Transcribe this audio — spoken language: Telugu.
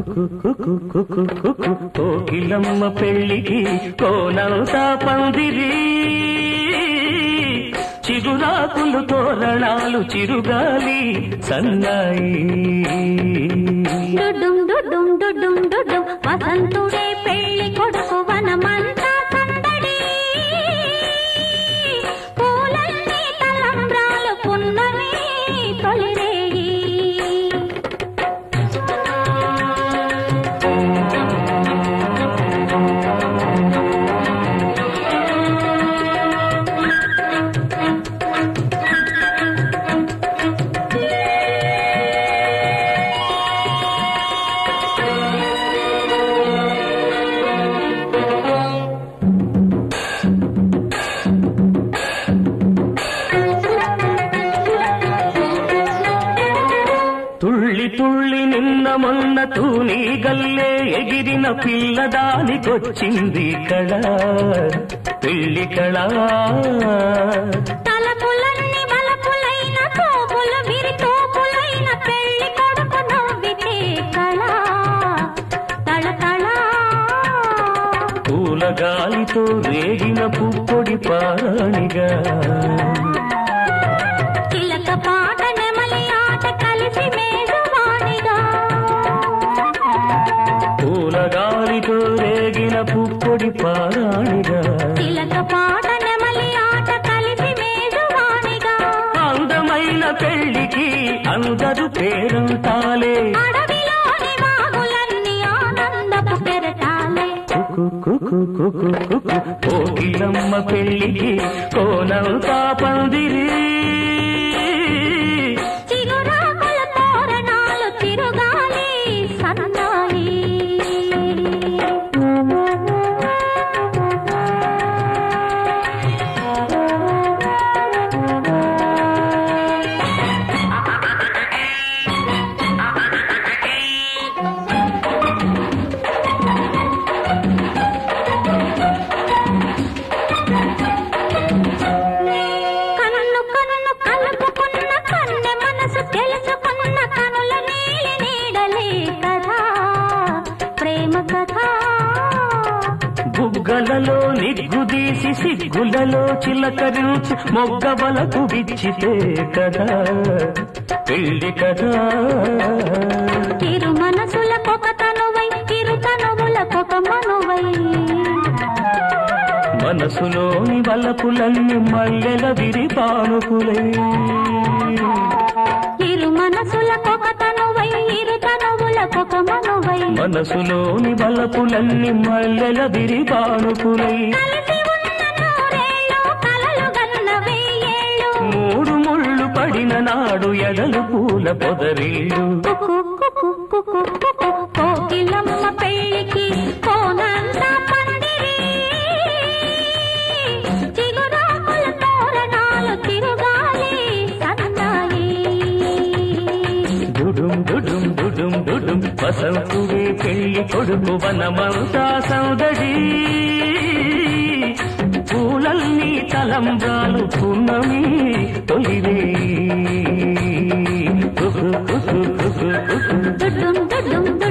కోకిలమ్మ పెళ్ళికి కోనంతా పందిరి చిగురాకులు తోరణాలు చిరుగాలి సన్నాయి డుడుం డుడుం డుడుం డుడుం వసంతుడే పెళ్లి కొడుకు వనమంతా సందడి పూలన్నీ తలంబ్రాలు పున్నమి తొలిరేయి తుళ్ళి తుళ్ళి నిన్న మొన్న తూని గల్లే ఎగిరిన పిల్లదానికొచ్చింది కళ పెళ్లి కళ తలపులన్నీ వలపులైన తోపులు విరి తోపులైన పెళ్లి కొడుకు నవ్వితే కళ తళతళ పూల గాలితో రేగిన పుప్పొడి పారాణిగా చిలక పాట నెమలి ఆట కలిసి మేజవాణిగా పూల గాలితో రేగిన పుప్పొడి పారాణిగా చిలక పాట నెమలి ఆట కలిసి మేజవాణిగా అందమైన పెళ్లికి అందరు పేరంతాలే అడవిలోని వాగులన్నీ ఆనందపు కెరటాలే కుకు కుకు కుకు కుకు కోకిలమ్మ పెళ్లికి కోనంతా పందిరి చిగురాకుల తోరణాలు తిరుగాలి సన్నాయి కన్ను కన్ను కలుపుకున్న కన్నె మనసు తెలుసుకున్న కనుల నీలి నీడలే కథ ప్రేమ కథ బుగ్గలలో నిగ్గుదీసి సిగ్గులలో చిలకరించి మొగ్గవలకు విచ్చితే కదా పెళ్లి కదా ఇరు మనసులకొక తనువై ఇరు తనువులకొక మనువై మనసులోని వలపులన్నీ మల్లెల విరిపానుకులై ఇరు మనసులకొక తనువై ఇరు తనువులకొక మనువై మనసులోని వలపులన్నీ మల్లెల విరిపానుకులై కలిసి ఉన్న నూరేళ్ళు కలలు గన్న వెయ్యేళ్ళు మూడు ముళ్ళు పడిన నాడు ఎడలు పూల పొదరిల్లు కుకు కుకు కుకు కుకు కోకిలమ్మ పెళ్ళికి కోనంతా పందిరి చిగురాకుల తోరణాలు తిరుగాలి సన్నాయి డుడుం డుడుం డుడుం డుడుం వసంతుడే పెళ్లి కొడుకు వనమంతా సౌదడి పూలన్నీ తలంబ్రాలు పున్నమి తొలిరే డుడుం డుడుం డుడుం